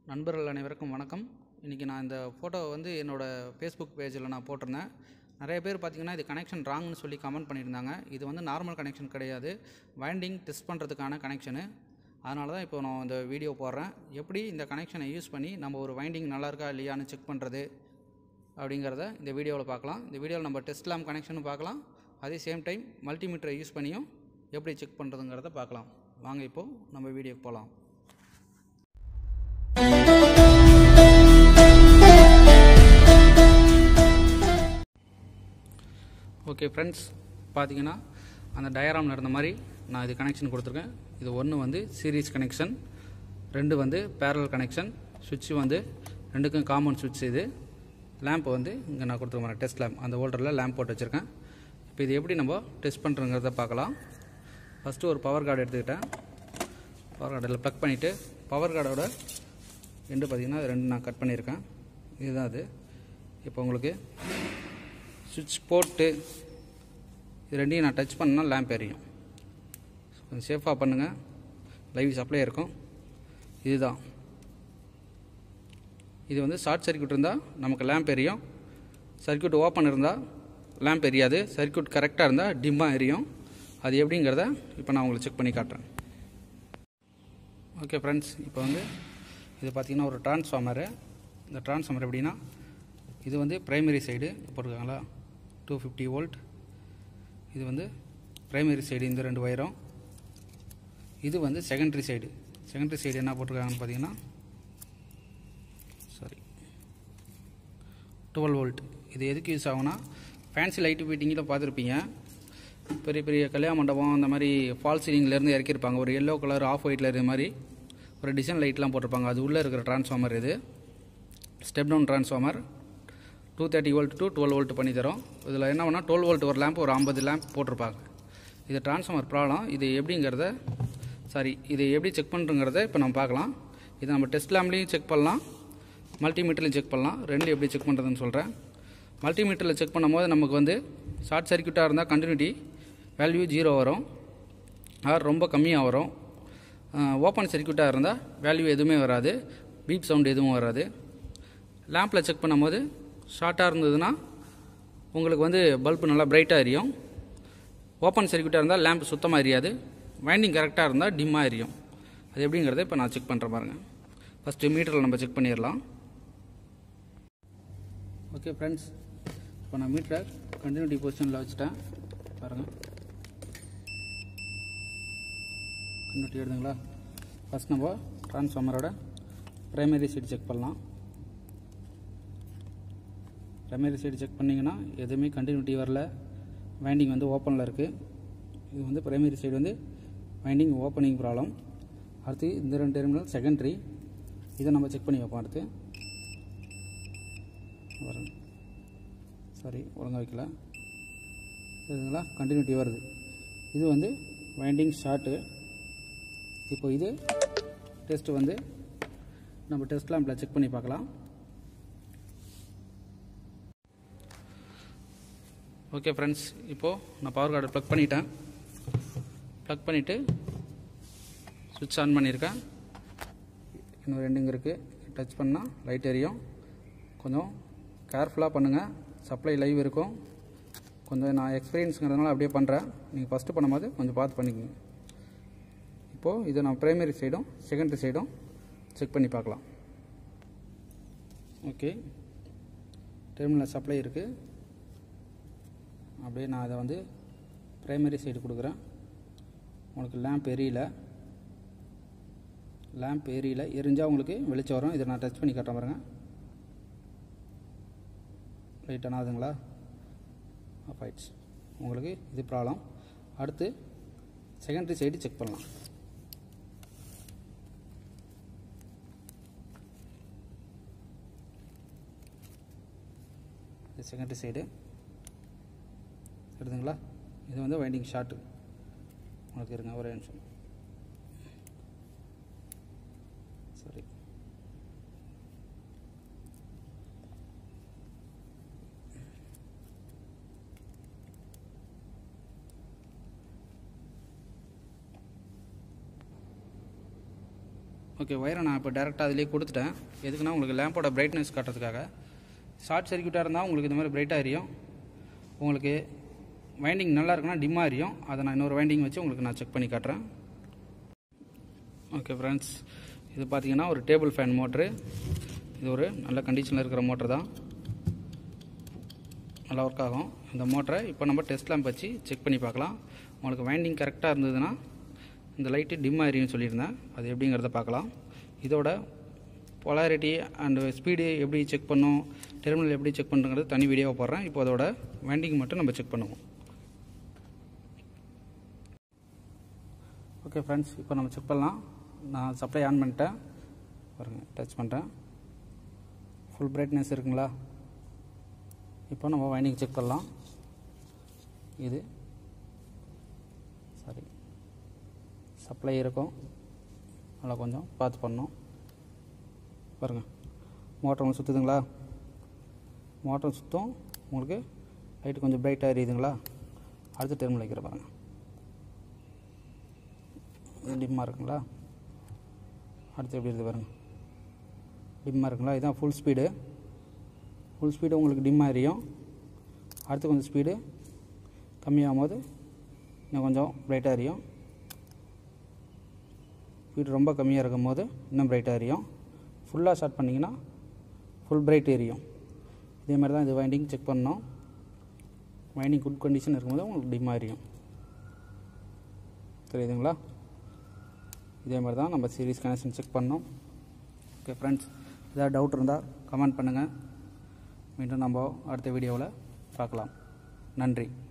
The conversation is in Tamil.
நண்பர்கள் அனைவருக்கும் வணக்கம் இன்றைக்கி நான் இந்த ஃபோட்டோவை வந்து என்னோடய ஃபேஸ்புக் பேஜில் நான் போட்டிருந்தேன் நிறைய பேர் பார்த்தீங்கன்னா இது கனெக்ஷன் ராங்னு சொல்லி கமெண்ட் பண்ணியிருந்தாங்க இது வந்து நார்மல் கனெக்ஷன் கிடையாது வைண்டிங் டெஸ்ட் பண்ணுறதுக்கான கனெக்ஷனு அதனால தான் இப்போ நான் இந்த வீடியோ போடுறேன் எப்படி இந்த கனெக்ஷனை யூஸ் பண்ணி நம்ம ஒரு வைண்டிங் நல்லா இருக்கா இல்லையான்னு செக் பண்ணுறது அப்படிங்கிறத இந்த வீடியோவில் பார்க்கலாம் இந்த வீடியோவில் நம்ம டெஸ்ட் லேம் கனெக்ஷனும் பார்க்கலாம் அதே சேம் டைம் மல்டிமீட்டரை யூஸ் பண்ணியும் எப்படி செக் பண்ணுறதுங்கிறத பார்க்கலாம் வாங்க இப்போது நம்ம வீடியோக்கு போகலாம் ஓகே ஃப்ரெண்ட்ஸ் பார்த்தீங்கன்னா அந்த டயராமில் இருந்த மாதிரி நான் இது கனெக்ஷன் கொடுத்துருக்கேன் இது ஒன்று வந்து சீரீஸ் கனெக்ஷன் ரெண்டு வந்து பேரல் கனெக்ஷன் சுவிட்ச் வந்து ரெண்டுக்கும் காமன் சுவிட்ச் இது லேம்ப் வந்து இங்கே நான் கொடுத்துருக்கேன் டெஸ்ட் லேம்ப் அந்த ஹோல்டரில் லேம்ப் போட்டு வச்சுருக்கேன் இப்போ இது எப்படி நம்ம டெஸ்ட் பண்ணுறங்கிறத பார்க்கலாம் ஃபஸ்ட்டு ஒரு பவர் கார்டு எடுத்துக்கிட்டேன் பவர் கார்டில் ப்ளக் பண்ணிவிட்டு பவர் கார்டோட எண்டு பார்த்திங்கன்னா அது ரெண்டு நான் கட் பண்ணியிருக்கேன் இதுதான் அது இப்போ உங்களுக்கு சுவிட்ச் போட்டு இது ரெண்டையும் நான் டச் பண்ணால் லேம்ப் எரியும் கொஞ்சம் சேஃபாக பண்ணுங்கள் லைவ் சப்ளை இருக்கும் இதுதான் இது வந்து ஷார்ட் சர்க்யூட் இருந்தால் நமக்கு லேம்ப் எரியும் சர்க்யூட் ஓப்பன் இருந்தால் லேம்ப் எரியாது சர்க்யூட் கரெக்டாக இருந்தால் டிம்மாக எரியும் அது எப்படிங்கிறத இப்போ நான் உங்களுக்கு செக் பண்ணி காட்டுறேன் ஓகே ஃப்ரெண்ட்ஸ் இப்போ வந்து இது பார்த்திங்கன்னா ஒரு டிரான்ஸ்ஃபார்மரு இந்த டிரான்ஸ்ஃபார்மர் எப்படின்னா இது வந்து பிரைமரி சைடு போட்டிருக்காங்களா டூ ஃபிஃப்டி வோல்ட் இது வந்து பிரைமரி சைடு இந்த ரெண்டு வயரும் இது வந்து செகண்டரி சைடு செகண்டரி சைடு என்ன போட்டிருக்காங்கன்னு பார்த்தீங்கன்னா சாரி டுவெல் வோல்ட் இது எதுக்கு யூஸ் ஆகும்னா ஃபேன்சி லைட்டு ஃபிட்டிங்கில் பார்த்துருப்பீங்க பெரிய பெரிய கல்யாண மண்டபம் அந்த மாதிரி ஃபால் சீலிங்லேருந்து இறக்கியிருப்பாங்க ஒரு எல்லோ கலர் ஆஃப் ஒயிட்டில் இருக்க மாதிரி ஒரு டிசைன் லைட்லாம் போட்டிருப்பாங்க அது உள்ளே இருக்கிற டிரான்ஸ்ஃபார்மர் இது step down transformer two thirty volt to twelve volt பண்ணி தரோம் இதில் என்ன பண்ணால் டுவெல் வோல்ட் ஒரு லேம்ப் ஒரு ஐம்பது லேம்ப் போட்டிருப்பாங்க இது டிரான்ஸ்ஃபார்மர் ப்ராப்ளம் இது எப்படிங்கிறத சாரி இது எப்படி செக் பண்ணுறங்கிறத இப்போ நம்ம பார்க்கலாம் இது நம்ம டெஸ்ட் லேம்ப்லேயும் செக் பண்ணலாம் மல்டிமீட்டர்லையும் செக் பண்ணலாம் ரெண்டு எப்படி செக் பண்ணுறதுன்னு சொல்கிறேன் மல்டிமீட்டரில் செக் பண்ணும்போது நமக்கு வந்து ஷார்ட் சர்க்யூட்டாக இருந்தால் கண்டினியூட்டி வேல்யூ ஜீரோ வரும் ஆர் ரொம்ப கம்மியாக வரும் ஓப்பன் சர்க்யூட்டாக இருந்தால் வேல்யூ எதுவுமே வராது பீப் சவுண்ட் எதுவும் வராது லேம்பில் செக் பண்ணும்போது ஷார்ட்டாக இருந்ததுன்னா உங்களுக்கு வந்து பல்பு நல்லா பிரைட்டாக எரியும் ஓப்பன் சர்க்யூட்டாக இருந்தால் லேம்ப் சுத்தமாக எரியாது வைண்டிங் கரெக்டாக இருந்தால் டிம்மாக எரியும் அது எப்படிங்கிறத இப்போ நான் செக் பண்ணுற பாருங்கள் ஃபஸ்ட்டு மீட்டரில் நம்ம செக் பண்ணிடலாம் ஓகே ஃப்ரெண்ட்ஸ் இப்போ நான் மீட்டரை கண்டினியூட்டி பொசிஷனில் வச்சுட்டேன் பாருங்கள் கண்டினியூட்டி எடுதுங்களா ஃபஸ்ட் நம்ம ட்ரான்ஸ்ஃபார்மரோட ப்ரைமரி சைடு செக் பண்ணலாம் ப்ரைமரி சைடு செக் பண்ணிங்கன்னா எதுவுமே கண்டினியூட்டி வரல வைண்டிங் வந்து ஓப்பனில் இருக்குது இது வந்து ப்ரைமரி சைடு வந்து வைண்டிங் ஓப்பனிங் ப்ராப்ளம் அடுத்து இந்த ரெண்டு டெர்மினல் செகண்டரி இதை நம்ம செக் பண்ணி வைப்போம் அடுத்து வரும் சாரி ஒழுங்காக வைக்கல சரிங்களா கண்டினியூட்டி வருது இது வந்து வைண்டிங் ஷார்ட்டு இப்போ இது டெஸ்ட் வந்து நம்ம டெஸ்ட் லேம்பில் செக் பண்ணி பார்க்கலாம் ஓகே ஃப்ரெண்ட்ஸ் இப்போது நான் பவர் கார்டை ப்ளக் பண்ணிட்டேன் ப்ளக் பண்ணிவிட்டு சுவிட்ச் ஆன் பண்ணியிருக்கேன் இன்னும் ரெண்டுங்க இருக்குது டச் பண்ணால் லைட் எரியும் கொஞ்சம் கேர்ஃபுல்லாக பண்ணுங்கள் சப்ளை லைவ் இருக்கும் கொஞ்சம் நான் எக்ஸ்பீரியன்ஸுங்கிறதுனால அப்படியே பண்ணுறேன் நீங்கள் ஃபஸ்ட்டு பண்ணும்போது கொஞ்சம் பார்த்து பண்ணிக்கோங்க இப்போது இதை நான் ப்ரைமரி சைடும் செகண்டரி சைடும் செக் பண்ணி பார்க்கலாம் ஓகே டெர்மினல் சப்ளை இருக்குது அப்படியே நான் அதை வந்து ப்ரைமரி சைடு கொடுக்குறேன் உங்களுக்கு லேம்ப் எரியல லேம்ப் எரியல எரிஞ்சால் உங்களுக்கு வெளிச்சம் வரும் இதை நான் டச் பண்ணி காட்டுறேன் பாருங்கள் லைட் ஆனாதுங்களா ஆஃப் ஆயிடுச்சு உங்களுக்கு இது ப்ராப்ளம் அடுத்து செகண்டரி சைடு செக் பண்ணலாம் இது செகண்டரி சைடு எடுத்துங்களா இது வந்து வைண்டிங் ஷார்ட்டு உங்களுக்கு இருங்க ஒரே நிமிஷம் சரி ஓகே ஒயரை நான் இப்போ டேரெக்டாக அதிலே கொடுத்துட்டேன் எதுக்குன்னா உங்களுக்கு லேம்போட பிரைட்னஸ் காட்டுறதுக்காக ஷார்ட் சர்க்யூட்டாக இருந்தால் உங்களுக்கு இந்த மாதிரி பிரைட்டாக எரியும் உங்களுக்கு வைண்டிங் நல்லா இருக்குன்னா டிம்மாக எரியும் அதை நான் இன்னொரு வைண்டிங் வச்சு உங்களுக்கு நான் செக் பண்ணி காட்டுறேன் ஓகே ஃப்ரெண்ட்ஸ் இது பார்த்தீங்கன்னா ஒரு டேபிள் ஃபேன் மோட்ரு இது ஒரு நல்ல கண்டிஷனில் இருக்கிற மோட்ரு தான் நல்லா ஒர்க் ஆகும் இந்த மோட்டரை இப்போ நம்ம டெஸ்ட் லேம்ப் வச்சு செக் பண்ணி பார்க்கலாம் உங்களுக்கு வைண்டிங் கரெக்டாக இருந்ததுன்னா இந்த லைட்டு டிம் ஆயிருன்னு சொல்லியிருந்தேன் அது எப்படிங்கிறத பார்க்கலாம் இதோட பொலாரிட்டி அண்ட் ஸ்பீடு எப்படி செக் பண்ணும் டெர்மினல் எப்படி செக் பண்ணுறது தனி வீடியோவை போடுறேன் இப்போ அதோட வைண்டிங் மட்டும் நம்ம செக் பண்ணுவோம் ஓகே ஃப்ரெண்ட்ஸ் இப்போ நம்ம செக் பண்ணலாம் நான் சப்ளை ஆன் பண்ணிட்டேன் பாருங்க டச் பண்ணிட்டேன் ஃபுல் பிரைட்னஸ் இருக்குங்களா இப்போ நம்ம வைண்டிங் செக் பண்ணலாம் இது சாரி சப்ளை இருக்கும் நல்லா கொஞ்சம் பார்த்து பண்ணணும் பாருங்க மோட்டர் ஒன்று சுற்றுதுங்களா மோட்டர் சுற்றும் உங்களுக்கு லைட்டு கொஞ்சம் பிரைட்டாக எரியுதுங்களா அடுத்த டெர்மில் வைக்கிற பாருங்கள் இது டிம்மாக இருக்குங்களா அடுத்து எப்படி இருக்குது பாருங்கள் டிம்மாக இருக்குங்களா இதுதான் ஃபுல் ஸ்பீடு ஃபுல் ஸ்பீடு உங்களுக்கு டிம்மாக எரியும் அடுத்து கொஞ்சம் ஸ்பீடு கம்மியாகும் போது இன்னும் கொஞ்சம் பிரைட்டாக எரியும் ஸ்பீடு ரொம்ப கம்மியாக இருக்கும் போது இன்னும் பிரைட்டாக எரியும் ஃபுல்லாக ஸ்டார்ட் பண்ணிங்கன்னா ஃபுல் பிரைட் எரியும் இதே மாதிரி தான் இது வைண்டிங் செக் பண்ணணும் வைண்டிங் குட் கண்டிஷன் இருக்கும்போது உங்களுக்கு டிம்மாக எரியும் தெரியுதுங்களா இதே மாதிரி தான் நம்ம சீரிஸ் கனெக்ஷன் செக் பண்ணோம் ஓகே ஃப்ரெண்ட்ஸ் ஏதாவது டவுட் இருந்தால் கமெண்ட் பண்ணுங்கள் மீண்டும் நம்ம அடுத்த வீடியோவில் பார்க்கலாம் நன்றி